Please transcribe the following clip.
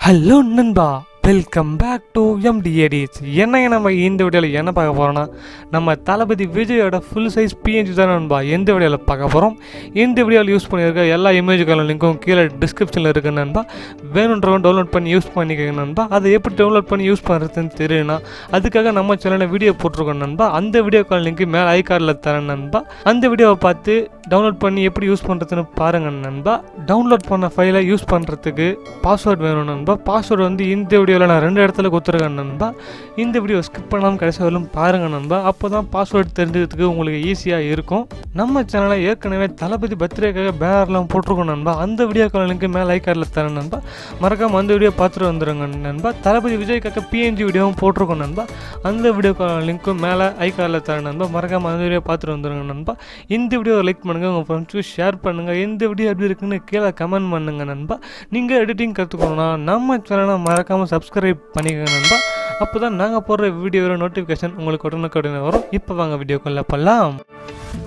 hello நண்பா welcome back to எம்டிஏடிஸ் என்னங்க நம்ம இந்த வீடியோவில் என்ன பார்க்க போகிறோம்னா நம்ம தளபதி விஜயோட ஃபுல் சைஸ் பிஎன்ஜி தான் நண்பா எந்த வீடியோவில் பார்க்க போகிறோம் இந்த வீடியோவில் யூஸ் பண்ணியிருக்க எல்லா இமேஜுக்கான லிங்க்கும் கீழே டிஸ்கிரிப்ஷனில் இருக்கு நண்பா வேணுன்றவங்க டவுன்லோட் பண்ணி யூஸ் பண்ணிக்கோங்க நண்பா அதை எப்படி டவுன்லோட் பண்ணி யூஸ் பண்ணுறதுன்னு தெரியும்னா அதுக்காக நம்ம சேனலில் வீடியோ போட்டிருக்கோம் நண்பா அந்த வீடியோக்கான லிங்க் மேலே ஐ கார்டில் தரேன் நண்பா அந்த வீடியோவை பார்த்து டவுன்லோட் பண்ணி எப்படி யூஸ் பண்ணுறதுன்னு பாருங்கள் நண்பா டவுன்லோட் பண்ண ஃபைலை யூஸ் பண்ணுறதுக்கு பாஸ்வேர்டு வேணும் நண்பா பாஸ்வேர்டு வந்து இந்த வீடியோவில் நான் ரெண்டு இடத்துல கொடுத்துருக்கேன் நண்பா இந்த வீடியோ ஸ்கிப் பண்ணாமல் கடைசி வரலும் பாருங்கள் நண்பா அப்போ தான் பாஸ்வேர்டு தெரிஞ்சுக்கிறதுக்கு உங்களுக்கு ஈஸியாக இருக்கும் நம்ம சேனலை ஏற்கனவே தளபதி பர்த்டேக்காக பேனர்லாம் போட்டிருக்கோம் நண்பா அந்த வீடியோக்கான லிங்க் மேலே ஐ கார்டில் தரேன் நண்பா மறக்காம அந்த வீடியோ பார்த்துட்டு வந்துடுங்க நண்பா தளபதி விஜய்க்காக பிஎன்ஜி வீடியோவும் போட்டிருக்கோம் நண்பா அந்த வீடியோக்கான லிங்க்கும் மேலே ஐ கார்டில் தரேன் நண்பா மறக்காம அந்த வீடியோ பார்த்துட்டு வந்துடுங்க நண்பா இந்த வீடியோ லைக் பண்ணுங்கள் உங்கள் ஃப்ரெண்ட்ஸுக்கு ஷேர் பண்ணுங்கள் இந்த வீடியோ எப்படி இருக்குன்னு கீழே கமெண்ட் பண்ணுங்கள் நண்பா நீங்கள் எடிட்டிங் கற்றுக்கணும்னா நம்ம சேனலை மறக்காமல் சப்ஸ்கிரைப் பண்ணிக்கோங்க நண்பா அப்போ தான் நாங்கள் போடுற வீடியோவில் நோட்டிஃபிகேஷன் உங்களுக்கு உடனுக்குடனே வரும் இப்போ வாங்க வீடியோக்குள்ளே போகலாம்